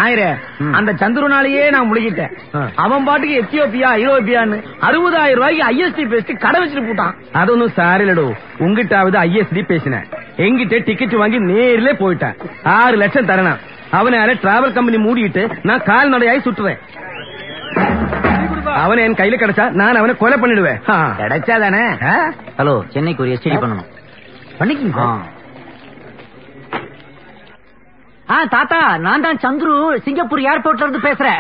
ஞாயிறு அந்த சந்துருனாலேயே நான் முழுகிட்டேன் அவன் பாட்டுக்கு எத்தியோப்பியா ஐரோப்பியான்னு அறுபதாயிரம் ரூபாய்க்கு ஐஎஸ்டி பேசிட்டு கடை வச்சுட்டு போட்டான் அது ஒன்னும் சாரிலடோ உங்ககிட்டாவது ஐஎஸ்டி பேசினேன் எங்கிட்ட டிக்கெட் வாங்கி நேர்ல போயிட்டேன் ஆறு லட்சம் தரணாம் அவனால டிராவல் கம்பெனி மூடிட்டு நான் கால்நடையாய் சுற்றுவேன் அவன் என் கையில கிடைச்சா நான் அவனை கொலை பண்ணிடுவேன் கிடைச்சா தானே ஹலோ சென்னைக்கு ஒரு எஸ்டிடி பண்ணணும் பண்ணிக்கீங்க ஆ தாத்தா நான் தான் சந்துரு சிங்கப்பூர் ஏர்போர்ட்ல இருந்து பேசுறேன்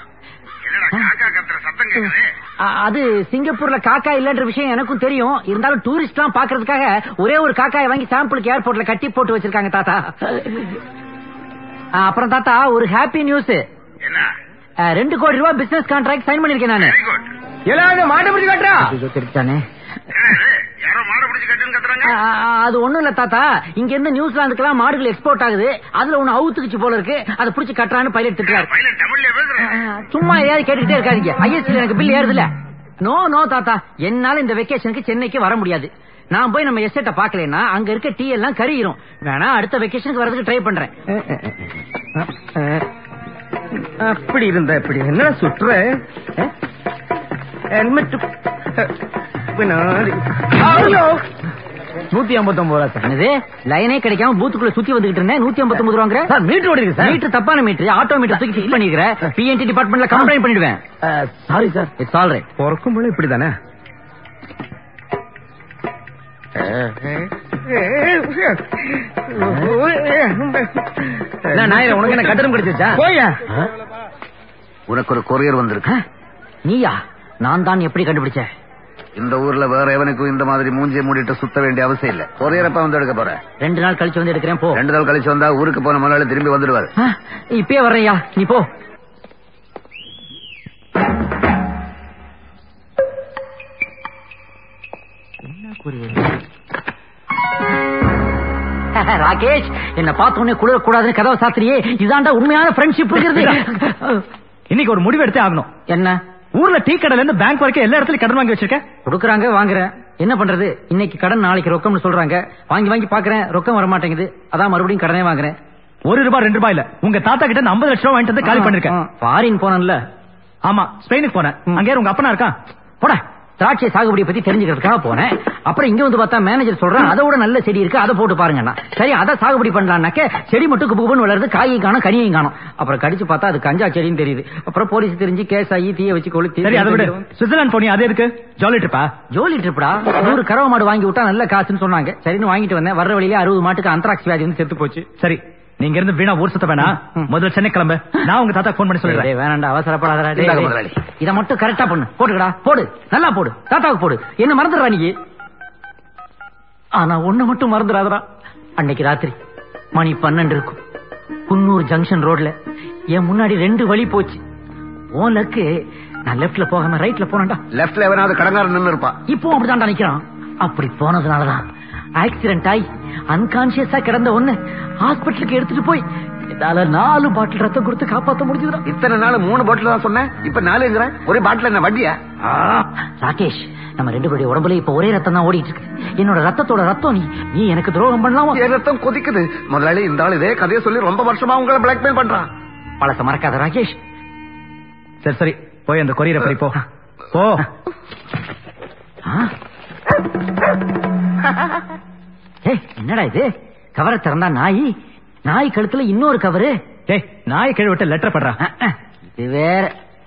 ஆ, அது சிங்கப்பூர்ல காக்கா இல்லன்ற விஷயம் எனக்கும் தெரியும் இருந்தாலும் டூரிஸ்ட் எல்லாம் பாக்குறதுக்காக ஒரே ஒரு காக்காயை வாங்கி சாம்பிளுக்கு ஏர்போர்ட்ல கட்டி போட்டு வச்சிருக்காங்க தாத்தா ஆ, அப்புறம் தாத்தா ஒரு ஹாப்பி நியூஸ் ரெண்டு கோடி ரூபாய் பிசினஸ் கான்ட்ராக்ட் சைன் பண்ணிருக்கேன் நானு எல்லாரும் மாட்டு பிடிச்சு காட்டுறா ஐயோ, திருட்டானே ஆ, ஆ, அது ஒண்ணும் இல்ல தாத்தா இங்க இருந்து நியூசிலாந்துக்கெல்லாம் மாடுகள் எக்ஸ்போர்ட் ஆகுது அதுல ஒண்ணு அவுத்துக்குச்சு போல இருக்கு அதை புடிச்சு கட்டுறான்னு பைலட் திட்டுறாரு ஆ, சும்மா ஏதாவது கேட்டுக்கிட்டே இருக்காதீங்க ஐஎஸ்சி எனக்கு பில் ஏறுதுல நோ நோ தாத்தா என்னால இந்த வெக்கேஷனுக்கு சென்னைக்கு வர முடியாது நான் போய் நம்ம எஸ்டேட்ட பாக்கலன்னா அங்க இருக்க டீ எல்லாம் கருகிரும் வேணா அடுத்த வெக்கேஷனுக்கு வரதுக்கு ட்ரை பண்றேன் அப்படி இருந்தா இப்படி என்ன சுற்றுற ஹெல்மெட் நூத்தி ஐம்பத்தி ஒன்பது ரூபா சார் என்னது லைனே கிடைக்காம பூத்துக்குள்ள சுத்தி வந்துகிட்டு இருந்தேன் நூத்தி ஐம்பத்தி ரூபாங்கிற சார் மீட்டர் ஓடிருக்கு சார் மீட்டர் தப்பான மீட்டர் ஆட்டோ மீட்டர் தூக்கி ஃபிக்ஸ் பண்ணிக்கிற பிஎன்டி டிபார்ட்மெண்ட்ல கம்ப்ளைண்ட் பண்ணிடுவேன் sorry sir it's all right பிறக்கும் போல இப்படி தானே நாயிரம் உனக்கு என்ன கட்டணம் கிடைச்சிச்சா போயா உனக்கு ஒரு கொரியர் வந்திருக்கு நீயா நான் தான் எப்படி கண்டுபிடிச்சேன் இந்த ஊர்ல வேற எவனுக்கும் இந்த மாதிரி மூஞ்சியை மூடிட்டு சுத்த வேண்டிய அவசியம் இல்ல கொரியரப்ப வந்து எடுக்க போற ரெண்டு நாள் கழிச்சு வந்து எடுக்கிறேன் போ ரெண்டு நாள் கழிச்சு வந்தா ஊருக்கு போன முதலாளி திரும்பி வந்துடுவாரு ஆ, இப்பயே வர்றேன்யா நீ போ ராகேஷ் என்ன பார்த்த உடனே குளிர கூடாதுன்னு கதவை சாத்திரியே இதாண்டா உண்மையான ஃப்ரெண்ட்ஷிப் இருக்கிறது இன்னைக்கு ஒரு முடிவு எடுத்தே ஆகணும் என்ன ஊர்ல டீ கடையில இருந்து பேங்க் வரைக்கும் எல்லா இடத்துலயும் கடன் வாங்கி வச்சிருக்கேன் கொடுக்குறாங்க வாங்குறேன் என்ன பண்றது இன்னைக்கு கடன் நாளைக்கு ரொக்கம்னு சொல்றாங்க வாங்கி வாங்கி பாக்குறேன் ரொக்கம் வர மாட்டேங்குது அதான் மறுபடியும் கடனே வாங்குறேன் ஒரு ரூபாய் ரெண்டு ரூபாய் இல்ல உங்க தாத்தா கிட்ட இருந்து 50 லட்சம் ரூபாய் வாங்கிட்டு வந்து காலி பண்ணிருக்கேன் ஃபாரின் போனேன்ல ஆமா ஸ்பெயினுக்கு போனேன் அங்கே உங்க அப்பனா இருக்கான் போட திராட்சை சாகுபடியை பத்தி தெரிஞ்சுக்கிறதுக்காக போனேன் அப்புறம் இங்க வந்து பார்த்தா மேனேஜர் சொல்றான் அதை விட நல்ல செடி இருக்கு அதை போட்டு பாருங்கண்ணா சரி அதை சாகுபடி பண்ணலாம்னாக்க செடி மட்டும் குப்பு குப்புன்னு வளருது காயும் காணும் கனியையும் காணும் அப்புறம் கடிச்சு பார்த்தா அது கஞ்சா செடின்னு தெரியுது அப்புறம் போலீஸ் தெரிஞ்சு கேஸ் ஆகி தீய வச்சு கொளுத்தி சரி அதை விடு சுவிட்சர்லாந்து போனியா அது எதுக்கு ஜாலி ட்ரிப்பா ஜோலி ட்ரிப்டா நூறு கறவை மாடு வாங்கி விட்டா நல்ல காசுன்னு சொன்னாங்க சரின்னு வாங்கிட்டு வந்தேன் வர்ற வழியிலே அறுபது மாட்டுக்கு அந்தராக்ஸ் வியாதி வந்து செத்து போச்சு சரி நீங்க இருந்து வீணா ஊர் சுத்த வேணாம் முதல்ல சென்னை கிளம்பு நான் உங்க தாத்தா போன் பண்ணி டேய், சொல்லிடுறேன் டேய், வேணாம்டா அவசரப்படாதடா டேய், இந்தாங்க டேய். முதலாளி. இத மட்டும் கரெக்டா பண்ணு போட்டுக்கடா போடு நல்லா போடு தாத்தாவுக்கு போடு என்ன மறந்துடுறா நீ ஆனா ஒண்ணு மட்டும் மறந்துடாதடா அன்னைக்கு ராத்திரி மணி பன்னெண்டு இருக்கும் குன்னூர் ஜங்ஷன் ரோட்ல என் முன்னாடி ரெண்டு வழி போச்சு உன் லக்கு நான் லெப்ட்ல போகாம ரைட்ல போனேன்டா லெப்ட்ல எவனாவது கடங்காரன் நின்னு இருப்பான் இப்போ அப்படிதான்டா நிக்கிறான் அப்படி போனதுனாலதான் ஆக்சிடென்ட் ஆகி அன்கான்சியஸா கிடந்த ஒண்ணு ஹாஸ்பிட்டலுக்கு எடுத்துட்டு போய் என்னால நாலு பாட்டில் ரத்தம் கொடுத்து காப்பாத்த முடிஞ்சதுடா இத்தனை நாள் மூணு பாட்டில் தான் சொன்னேன் இப்ப நாலுங்கிறேன் ஒரே பாட்டில் என்ன வட்டியா ராகேஷ் நம்ம ரெண்டு பேருடைய உடம்புல இப்ப ஒரே ரத்தம் தான் ஓடிட்டு இருக்கு என்னோட ரத்தத்தோட ரத்தம் நீ நீ எனக்கு துரோகம் பண்ணலாமா என் ரத்தம் கொதிக்குது முதலாளி இந்த ஆள் இதே கதையை சொல்லி ரொம்ப வருஷமா உங்களை பிளாக்மெயில் பண்றான் பழச மறக்காத ராகேஷ் சரி சரி போய் அந்த கொரியரை படி போ போ ஆ? ஏய், என்னடா இது கவரை திறந்தா நாய் நாய் கழுத்துல இன்னொரு கவரு டேய் நாய் கீழே விட்டு லெட்டர் பண்றா அஹ், அஹ், இது வேற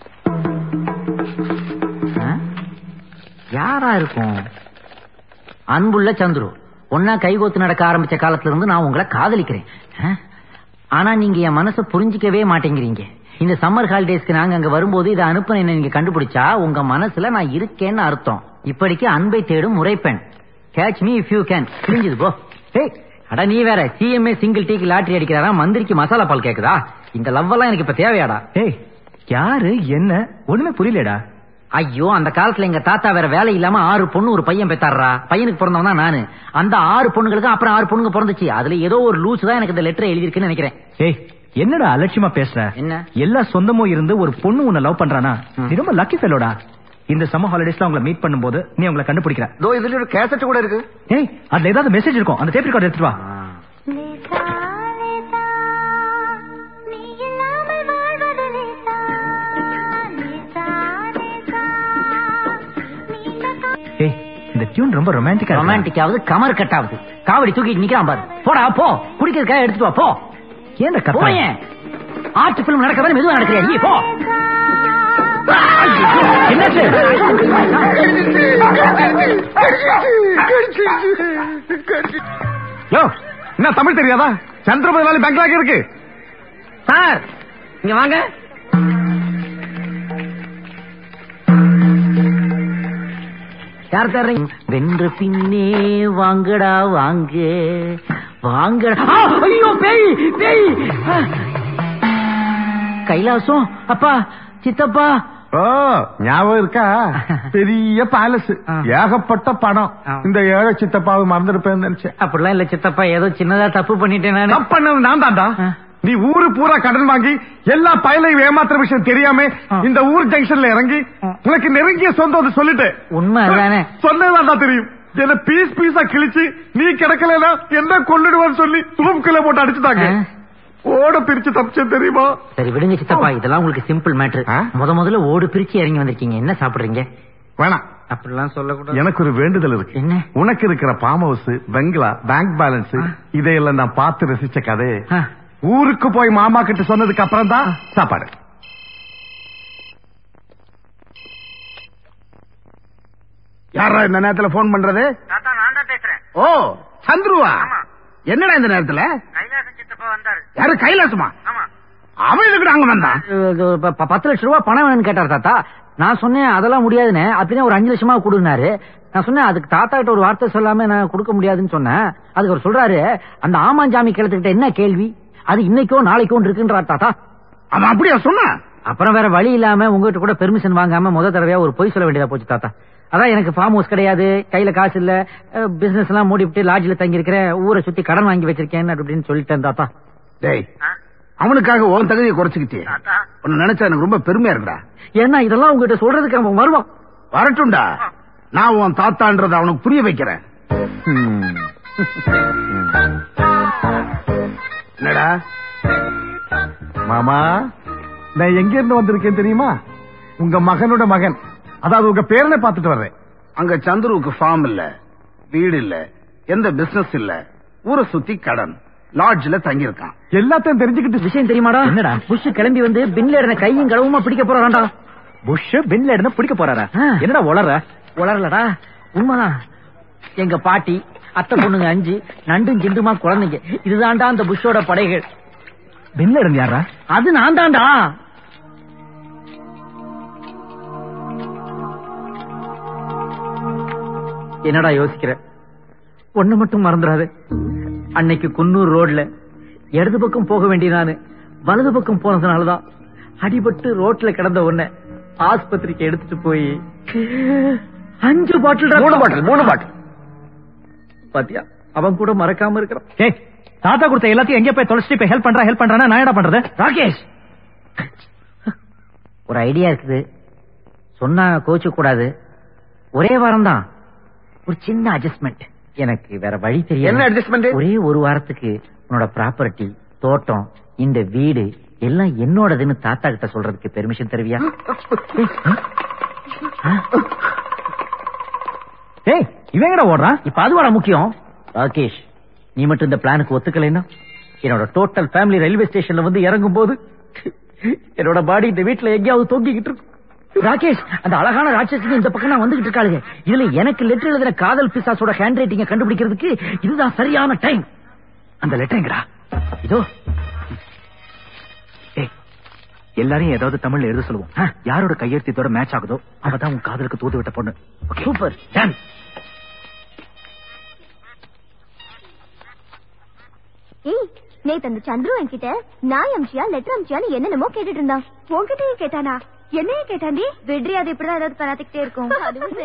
ஆ? யாரா இருக்கும் அன்புள்ள சந்துரு ஒன்னா கைகோத்து நடக்க ஆரம்பிச்ச காலத்துல இருந்து நான் உங்களை காதலிக்கிறேன் ஆ? ஆனா நீங்க என் மனசை புரிஞ்சிக்கவே மாட்டேங்கிறீங்க இந்த சம்மர் ஹாலிடேஸ்க்கு நாங்க அங்க வரும்போது இதை அனுப்ப நீங்க கண்டுபிடிச்சா உங்க மனசுல நான் இருக்கேன்னு அர்த்தம் இப்படிக்கு அன்பை தேடும் முறைப்பெண் catch me if you can புரிஞ்சுது போ ஏய், அட நீ வேற சிஎம்ஏ சிங்கிள் டீக்கு லாட்டரி அடிக்கிறாரா மந்திரிக்கு மசாலா பால் கேக்குதா இந்த லவ் எல்லாம் எனக்கு இப்ப தேவையாடா ஏய் யாரு என்ன ஒண்ணுமே புரியலடா ஐயோ அந்த காலத்துல எங்க தாத்தா வேற வேலை இல்லாம ஆறு பொண்ணு ஒரு பையன் பெத்தாடுறா பையனுக்கு பிறந்தவன் தான் நானு அந்த ஆறு பொண்ணுங்களுக்கு அப்புறம் ஆறு பொண்ணுங்க பிறந்துச்சு அதுல ஏதோ ஒரு லூஸ் தான் எனக்கு இந்த லெட்டர் எழுதிருக்குன்னு நினைக்கிறேன் ஏய் என்னடா அலட்சியமா பேசுற என்ன? எல்லா சொந்தமும் இருந்து ஒரு பொண்ணு உன்னை லவ் பண்றானா நீ ரொம்ப லக்கி ஃபெல்லோடா இந்த சம்மர் ஹாலிடேஸ்ல உங்களை மீட் பண்ணும்போது நீ உங்களை கண்டுபிடிக்கிற இதோ இதுல ஒரு கேசட் கூட இருக்கு ஏய் அதுல ஏதாவது மெசேஜ் இருக்கும் அந்த டேப் ரெக்கார்ட் எடுத்துட்டு வா லேசா லேசா நீ இல்லாமல் டியூன் ரொம்ப ரொமான்டிக்கா ரொமான்டிக் ஆகுது கமர் கட் ஆகுது காவடி தூக்கிட்டு நிக்கிறான் பாரு போடா போ குடிக்கிறதுக்காக எடுத்துட்டு வா போ ஏன் போயேன் ஆர்ட் பிலிம் நடக்கிற மாதிரி மெதுவா நடக்கிறியா நீ போ என்னாச்சு யோ என்ன தமிழ் தெரியாதா சந்திரபதி பெங்கலாக இருக்கு சார் இங்க வாங்க யார் தர்றீங்க வென்று பின்னே வாங்கடா வாங்க வாங்கடா ஆ, ஐயோ பேய் பேய் ஆ. கைலாசம் அப்பா சித்தப்பா ஓ ஞாபகம் இருக்கா பெரிய பேலஸ் ஆ. ஏகப்பட்ட பணம் ஆ. இந்த ஏழை சித்தப்பாவை மறந்துருப்பேன்னு நினைச்சேன் அப்படிலாம் இல்ல சித்தப்பா ஏதோ சின்னதா தப்பு பண்ணிட்டேன் நானு தப்பண்ணது நான் தான்டா ஆ. நீ ஊரு பூரா கடன் வாங்கி எல்லா பயலையும் ஏமாத்துற விஷயம் தெரியாம ஆ. இந்த ஊர் ஜங்ஷன்ல இறங்கி ஆ. உனக்கு நெருங்கிய சொந்தம் அது சொல்லிட்டு உண்மை அதுதானே சொன்னதுதான் தெரியும் என்ன பீஸ் பீஸா கிழிச்சு நீ கிடக்கலனா என்ன கொள்ளிடுவான்னு சொல்லி தூக்குல போட்டு அடிச்சுட்டாங்க ஆ. ஓட பிரிச்சு தப்பிச்சேன் தெரியுமா சரி விடுங்க சித்தப்பா இதெல்லாம் உங்களுக்கு சிம்பிள் மேட்ரு ஆ? முத முதல்ல ஓடு பிரிச்சு இறங்கி வந்திருக்கீங்க என்ன சாப்பிடுறீங்க வேணாம் அப்படிலாம் சொல்லக்கூடாது எனக்கு ஒரு வேண்டுதல் இருக்கு என்ன? உனக்கு இருக்கிற ஃபார்ம் ஹவுஸ் பெங்களா பேங்க் பேலன்ஸ் இதையெல்லாம் நான் பார்த்து ரசிச்ச கதை ஆ. ஊருக்கு போய் மாமா கிட்ட சொன்னதுக்கு அப்புறம் தான் சாப்பாடு யாரா இந்த நேரத்துல போன் பண்றது நான் தான் பேசுறேன் ஓ சந்துருவா என்னடா இந்த நேரத்துல கைலாசம் சித்தப்பா வந்தாரு யாரு கைலாசமா ஆமா அவன் எதுக்கு அங்க வந்தான் பத்து லட்சம் ரூபாய் பணம் வேணும்னு கேட்டார் தாத்தா நான் சொன்னேன் அதெல்லாம் முடியாதுன்னு அப்படின்னா ஒரு அஞ்சு லட்சமா கொடுனாரு நான் சொன்னேன் அதுக்கு தாத்தா கிட்ட ஒரு வார்த்தை சொல்லாம நான் கொடுக்க முடியாதுன்னு சொன்னேன் அதுக்கு அவர் சொல்றாரு அந்த ஆமாஞ்சாமி கிழத்துக்கிட்ட என்ன கேள்வி அது இன்னைக்கோ நாளைக்கோ இருக்குன்றார் தாத்தா அவன் அப்படியா சொன்னான் அப்புறம் வேற வழி இல்லாம உங்ககிட்ட கூட பெர்மிஷன் வாங்காம முத தடவையா ஒரு பொய் சொல்ல வேண்டியதா போச்சு தாத்தா அதான் எனக்கு ஃபார்ம் ஹவுஸ் கிடையாது கையில காசு இல்ல பிசினஸ் எல்லாம் மூடிவிட்டு லாட்ஜ்ல தங்கி இருக்கிறேன் ஊரை சுத்தி கடன் வாங்கி வச்சிருக்கேன் அப்படின்னு சொல்லிட்டேன் தாத்தா டேய் அவனுக்காக உன் தகுதியை குறைச்சுக்கிட்டே உன்னை நினைச்சா எனக்கு ரொம்ப பெருமையா இருக்குடா ஏன்னா இதெல்லாம் உங்ககிட்ட சொல்றதுக்கு அவன் வருவான் வரட்டும்டா நான் உன் தாத்தான்றத அவனுக்கு புரிய வைக்கிறேன் என்னடா மாமா நான் எங்க இருந்து வந்திருக்கேன் தெரியுமா உங்க மகனோட மகன் அதாவது உங்க பேரனை பார்த்துட்டு வர்றேன் அங்க சந்துருவுக்கு ஃபார்ம் இல்ல வீடு இல்ல எந்த பிசினஸ் இல்ல ஊரை சுத்தி கடன் லாட்ஜ்ல தங்கி இருக்கான் எல்லாத்தையும் தெரிஞ்சுக்கிட்டு விஷயம் தெரியுமாடா என்னடா? புஷ் கிளம்பி வந்து பின்ல இருந்த கையும் களவுமா பிடிக்க போறான்டா புஷ் பின்ல இருந்து பிடிக்க போறாரா ஆ. என்னடா உளற உளரலடா உண்மைதான் எங்க பாட்டி அத்தை பொண்ணுங்க அஞ்சு நண்டும் சிண்டுமா குழந்தைங்க இதுதான்டா அந்த புஷ்ஷோட படைகள் பின்ல இருந்து யாரா அது நான் தான்டா என்னடா யோசிக்கிற ஒண்ணு மட்டும் மறந்துடாது அன்னைக்கு குன்னூர் ரோட்ல இடது பக்கம் போக வேண்டிய நானு வலது பக்கம் போனதுனாலதான் அடிபட்டு ரோட்ல கிடந்த உன்னை ஆஸ்பத்திரிக்கு எடுத்துட்டு போய் அஞ்சு பாட்டில் மூணு பாட்டில் மூணு பாட்டில் பாத்தியா அவன் கூட மறக்காம இருக்கிறான் ஏய் தாத்தா கொடுத்த எல்லாத்தையும் எங்க போய் தொலைச்சிட்டு இப்ப ஹெல்ப் பண்றா ஹெல்ப் பண்றானா நான் என்ன பண்றது ராகேஷ் ஒரு ஐடியா இருக்குது சொன்னா கோச்சு கூடாது ஒரே வாரம் தான் ஒரு சின்ன அட்ஜஸ்ட்மெண்ட் எனக்கு வேற வழி தெரியும் என்ன adjustment? ஒரே ஒரு வாரத்துக்கு உன்னோட ப்ராப்பர்ட்டி தோட்டம் இந்த வீடு எல்லாம் என்னோடதுன்னு தாத்தா கிட்ட சொல்றதுக்கு பெர்மிஷன் தருவியா ஏய் இவன் எங்கடா ஓடுறான் இப்ப அதுவாடா முக்கியம் ராகேஷ் நீ மட்டும் இந்த பிளானுக்கு ஒத்துக்கலைன்னா என்னோட டோட்டல் ஃபேமிலி ரயில்வே ஸ்டேஷன்ல வந்து இறங்கும் போது என்னோட பாடி இந்த வீட்டுல எங்கேயாவது தொங்கிக்கிட்டு இருக்கும் ராகேஷ் அந்த அழகான ராட்சசிக்கு இந்த பக்கம் நான் வந்துகிட்டு இருக்காளுங்க இதுல எனக்கு லெட்டர் எழுதின காதல் பிசாசோட ஹேண்ட் ரைட்டிங்க கண்டுபிடிக்கிறதுக்கு இதுதான் சரியான டைம் அந்த லெட்டர் எங்கடா இதோ ஏய் எல்லாரையும் ஏதாவது தமிழ்ல எழுத சொல்லுவோம் யாரோட கையெழுத்தத்தோட மேட்ச் ஆகுதோ அவதான் உன் காதலுக்கு தூது விட்ட பொண்ணு சூப்பர் டன் ஏய் நேத்து அந்த சந்துரு என்கிட்ட நான் அம்சியா லெட்டர் அம்சியான்னு என்னென்னமோ கேட்டுட்டு இருந்தான் உன்கிட்டயே கேட்டானா என்னைய கேட்டாண்டி வெற்றி அது இப்படிதான் ஏதாவது பராத்திக்கிட்டே இருக்கும் அதுவும்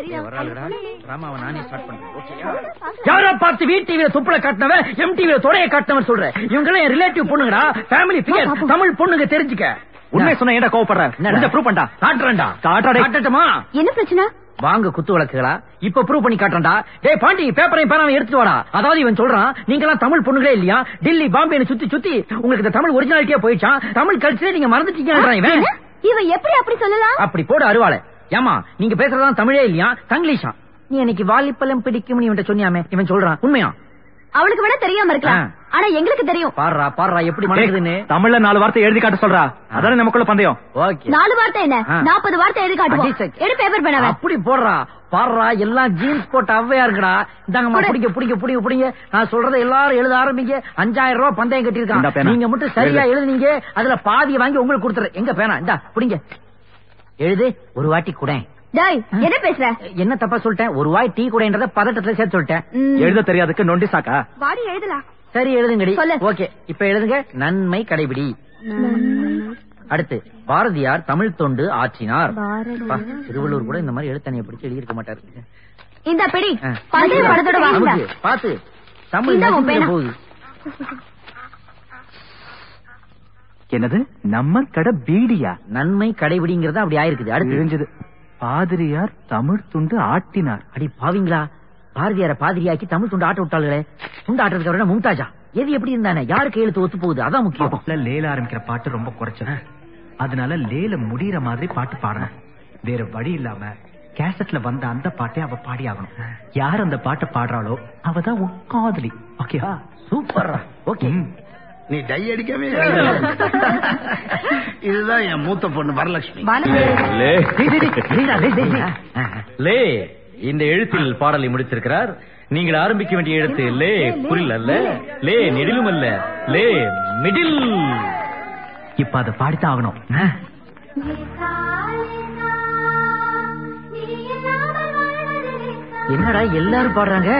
யாரா பார்த்து வீட் டிவில துப்புல காட்டினவன் எம் டிவில தொடைய காட்டினவன் சொல்றேன் இவங்க எல்லாம் ரிலேட்டிவ் பொண்ணுங்கடா ஃபேமிலி ஃபிகர் தமிழ் பொண்ணுங்க தெரிஞ்சுக்க உண்மை சொன்ன ஏன்டா கோவப்படுற என்னடா? ப்ரூவ் பண்ணா காட்டுறேன்டா காட்டுடா டேய். காட்டட்டுமா என்ன பிரச்சனை வாங்க குத்து விளக்குகளா இப்ப ப்ரூவ் பண்ணி காட்டுறேன்டா டேய் பாண்டி பேப்பரையும் பேனாவை எடுத்துட்டு வாடா அதாவது இவன் சொல்றான் நீங்க எல்லாம் தமிழ் பொண்ணுங்களே இல்லையா டெல்லி பாம்பே சுத்தி சுத்தி உங்களுக்கு இந்த தமிழ் ஒரிஜினாலிட்டியா போயிடுச்சான் தமிழ் கல்ச்சரே நீங்க மறந்துட்டீங்கன்றான் இவன் இவன் எப்படி அப்படி சொல்லலாம் அப்படி போடு அருவாளை ஏமா நீங்க பேசுறதா தமிழே இல்லையா தங்கிலீஷா நீ அன்னைக்கு வாலிப்பழம் பிடிக்கும் இவன் சொன்னியாமே இவன் சொல்றான் உண்மையா அவளுக்கு வேணா தெரியாம இருக்கலாம் ஆ. ஆனா எங்களுக்கு தெரியும் பாடுறா பாடுறா எப்படி மணக்குதுன்னு தமிழ்ல நாலு வார்த்தை எழுதி காட்ட சொல்றா அதானே நமக்குள்ள பந்தயம் ஓகே நாலு வார்த்தை என்ன ஆ. நாற்பது வார்த்தை எழுதி காட்டுவோம் அடி சக். எடு பேப்பர் பண்ணவன் அப்படி போடுறா பாடுறா எல்லாம் ஜீன்ஸ் போட்ட அவ்வையா இருக்குடா இந்தாங்கம்மா கொடு. பிடிக்க பிடிக்க பிடிக்க பிடிங்க நான் சொல்றதை எல்லாரும் எழுத ஆரம்பிங்க அஞ்சாயிரம் ரூபாய் பந்தயம் இந்தா கட்டியிருக்கான் பேனா. நீங்க மட்டும் சரியா எழுதுனீங்க அதுல பாதியை வாங்கி உங்களுக்கு கொடுத்துறேன் எங்க பேனா இந்தா பிடிங்க எழுது ஒரு வாட்டி கூட டேய் என்ன பேசுற என்ன தப்பா சொல்லிட்டேன் ஒரு வாய் டீ கூடன்றத பதட்டத்துல சேர்த்து சொல்லிட்டேன் ம். எழுத தெரியாதுக்கு நொண்டி சாக்கா வாடி எழுதலாம் சரி எழுதுங்கடி சொல்லு. ஓகே இப்ப எழுதுங்க நன்மை கடைபிடி அடுத்து பாரதியார் தமிழ் தொண்டு ஆற்றினார் பாரதியார். பா, திருவள்ளூர் கூட இந்த மாதிரி எழுத்தணையை பிடிச்சு எழுதியிருக்க மாட்டாரு இந்த பிடி ஆ. பந்தய படத்தோட வாங்க நமக்கு, பாத்து தமிழ் இந்தா உன் நசுங்கிற பேனா. போகுது என்னது நம்ம கடை பீடியா நன்மை கடைபிடிங்கிறது அப்படி ஆயிருக்குது அடுத்து தெரிஞ்சது பாதிரியார் தமிழ் துண்டு ஆட்டினார் அடி பாவிங்களா பாரதியார பாதிரியாக்கி தமிழ் துண்டு ஆட்ட விட்டாளுகளே துண்டு ஆட்டுறதுக்கு அவரோட மும்தாஜா எது எப்படி இருந்தானே யாருக்கு எழுத்து ஒத்து போகுது அதான் முக்கியம் லேல ஆரம்பிக்கிற பாட்டு ரொம்ப குறைச்சது அதனால லேல முடியற மாதிரி பாட்டு பாடணும் வேற வழி இல்லாம கேசட்ல வந்த அந்த பாட்டை அவ பாடி ஆகணும் யார் அந்த பாட்டை பாடுறாளோ அவ தான் உன் காதலி ஓகேவா சூப்பர் ஓகே நீ டை அடிக்கவே இதுதான் என் மூத்த பொண்ணு வரலட்சுமி லே லே லே இந்த எழுத்தில் பாடலை முடித்திருக்கிறார் நீங்கள் ஆரம்பிக்க வேண்டிய எழுத்து லே புரில் அல்ல லே நெடிலும் அல்ல லே மிடில் இப்ப அதை பாடித்தான் ஆகணும் என்னடா எல்லாரும் பாடுறாங்க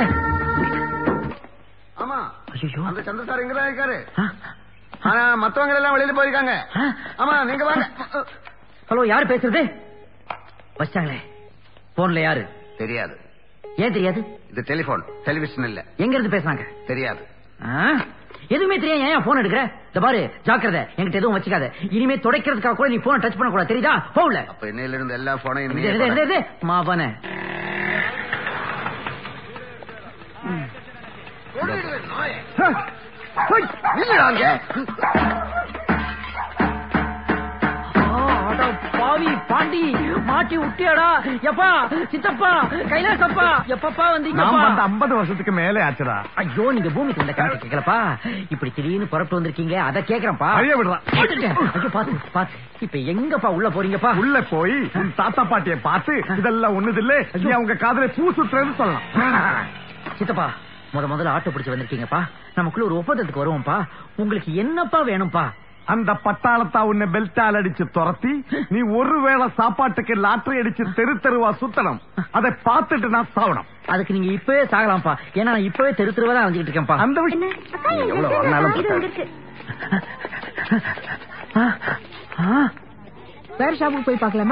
ஆமா ஐயோ அந்த சந்திரசார் இங்கதான் இருக்காரு ஆ, ஆனா மத்தவங்க எல்லாம் வெளியில போயிருக்காங்க ஆ. ஆமா நீங்க வாங்க ஹலோ யாரு பேசுறது வச்சாங்களே போன்ல யாரு தெரியாது ஏன் தெரியாது இது டெலிபோன் டெலிவிஷன் இல்ல எங்க இருந்து பேசுறாங்க தெரியாது ஆ? எதுவுமே தெரியும் ஏன் போன் எடுக்கிற இந்த பாரு ஜாக்கிரதை என்கிட்ட எதுவும் வச்சுக்காத இனிமே துடைக்கிறதுக்காக கூட நீ போன் டச் பண்ண கூடாது தெரியுதா போகல அப்ப இன்னையில இருந்து எல்லா போனையும் இது, இது, இது, இது. மாவன பாவி பாண்டி மாட்டி விட்டியாடா எப்பா சித்தப்பா கைலாசப்பா எப்பப்பா நாம் வந்தீங்கப்பா வந்து ஐம்பது வருஷத்துக்கு மேலே ஆச்சுடா ஐயோ நீங்க பூமி தொண்டை கணக்கு கேட்கலப்பா இப்படி திடீர்னு புறப்பட்டு வந்திருக்கீங்க அத கேக்குறேன்ப்பா வழிய விடுறா. கேட்டுட்டேன். ஐயோ பாத்து பாத்து இப்ப எங்கப்பா உள்ள போறீங்கப்பா உள்ள போய் உன் தாத்தா பாட்டிய பார்த்து இதெல்லாம் ஒண்ணுது இல்ல நீ அவங்க காதல பூ சுத்துறேன்னு சொல்லலாம் சித்தப்பா முத முதல்ல ஆட்டோ பிடிச்சு வந்திருக்கீங்கப்பா நமக்குள்ள ஒரு ஒப்பந்தத்துக்கு வருவோம்ப்பா உங்களுக்கு என்னப்பா வேணும்ப்பா அந்த பட்டாளத்தா உன்னை பெல்டால் அடிச்சு துரத்தி நீ ஒருவேளை சாப்பாட்டுக்கு லாட்டரி அடிச்சு தெரு தெருவா சுத்தணும் அதை பார்த்துட்டு நான் சாவணும் அதுக்கு நீங்க இப்பவே சாகலாம்ப்பா ஏன்னா நான் இப்பவே தெரு தெருவா தான் வந்துகிட்டு இருக்கேன்ப்பா அந்த என்ன விஷயம் அக்கா நீ எங்க எவ்வளவு இருக்கு? வரனாலும் இது பத்தாது. இங்க இருக்கு ஆ, ஆ, வேற ஷாப்புக்கு போய் பார்க்கலாமா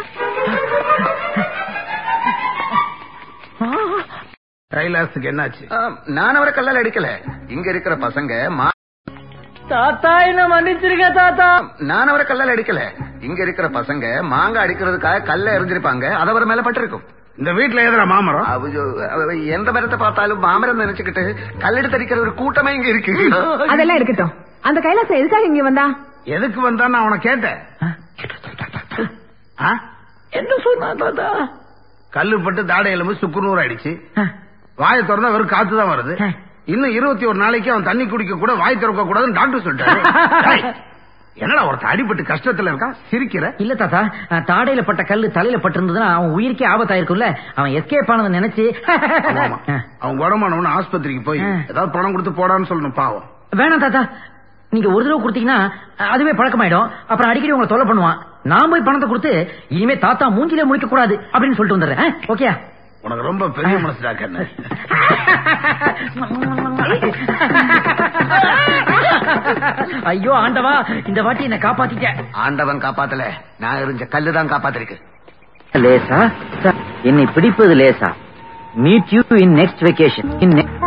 ஆ. கைலாசுக்கு என்னாச்சு நான் அவரை கல்லால் அடிக்கல இங்க இருக்கிற பசங்க மா- தாத்தா என்ன மன்னிச்சிருக்க தாத்தா நான் அவரை கல்லால் அடிக்கல இங்க இருக்கிற பசங்க மாங்காய் அடிக்கிறதுக்காக கல்ல எரிஞ்சிருப்பாங்க அது அவர் மேல பட்டிருக்கும் இந்த வீட்டுல எதுல மாமரம் அவ- அவ எந்த மரத்தை பார்த்தாலும் மாமரம் நினைச்சுக்கிட்டு கல்லெடுத்து அடிக்கிற ஒரு கூட்டமே இங்க இருக்கு அதெல்லாம் இருக்கட்டும் அந்த கைலாசம் எதுக்காக இங்க வந்தா எதுக்கு வந்தா நான் அவனை கேட்டேன் ஆ? என்ன சொன்னா தாத்தா கல்லு பட்டு தாடை எலும்பு சுக்குநூறு அடிச்சு வாயை திறந்தா வெறும் காத்து தான் வருது இன்னும் இருபத்தி ஒரு நாளைக்கு அவன் தண்ணி குடிக்க கூட வாய் திறக்க கூடாதுன்னு டாக்டர் சொல்லிட்டாரு டேய், என்னடா ஒருத்தன் அடிபட்டு கஷ்டத்துல இருக்கான் சிரிக்கிற இல்ல தாத்தா அஹ், தாடையில பட்ட கல்லு தலையில பட்டிருந்ததுன்னா அவன் உயிருக்கே ஆபத்தாயிருக்கும்ல அவன் எஸ்கேப் ஆனதை நினைச்சு ஆமா. அவன் குணமானவன ஆஸ்பத்திரிக்கு போய் ஆ. ஏதாவது பணம் கொடுத்து போடான்னு சொல்லணும் பாவம் வேணாம் தாத்தா நீங்க ஒரு தடவை கொடுத்தீங்கன்னா அஹ், அதுவே பழக்கமாயிடும் அப்புறம் அடிக்கடி உங்களை தொல்லை பண்ணுவான் நான் போய் பணத்தை கொடுத்து இனிமே தாத்தா மூஞ்சிலே முழிக்க கூடாது அப்படின்னு சொல்லிட்டு வந்துடுறேன் ஓகே உனக்கு ரொம்ப பெரிய மனசுடா கண்ணு ஐயோ ஆண்டவா இந்த வாட்டி என்ன காப்பாத்திட்ட ஆண்டவன் காப்பாத்தல நான் எரிஞ்ச கல்லு தான் காப்பாத்திருக்கு லேசா என்னை பிடிப்பது லேசா meet you in next vacation in